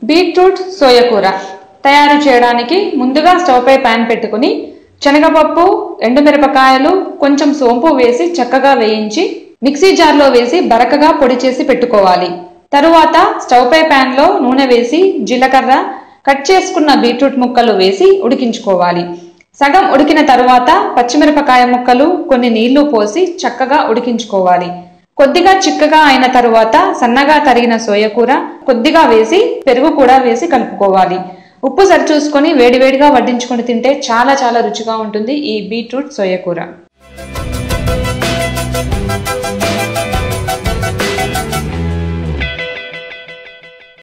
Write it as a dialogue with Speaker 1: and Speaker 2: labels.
Speaker 1: beetroot సోయకూర తయారు చేయడానికి ముందుగా స్టవ్ పై ప్యాన్ పెట్టుకుని శనగపప్పు ఎండుమిరపకాయలు కొంచెం సోంపు వేసి చక్కగా వేయించి మిక్సీ జార్లో వేసి బరకగా పొడి చేసి పెట్టుకోవాలి తరువాత స్టవ్ పై ప్యాన్ లో నూనె వేసి జీలకర్ర కట్ చేసుకున్న బీట్రూట్ ముక్కలు వేసి ఉడికించుకోవాలి సగం ఉడికిన తరువాత పచ్చిమిరపకాయ ముక్కలు కొన్ని నీళ్లు పోసి చక్కగా ఉడికించుకోవాలి కొద్దిగా చిక్కగా అయిన తరువాత సన్నగా తరిగిన సోయకూర కొద్దిగా వేసి పెరుగు కూడా వేసి కలుపుకోవాలి ఉప్పు సరిచూసుకొని వేడివేడిగా వడ్డించుకొని తింటే చాలా చాలా రుచిగా ఉంటుంది ఈ బీట్రూట్ సోయకూర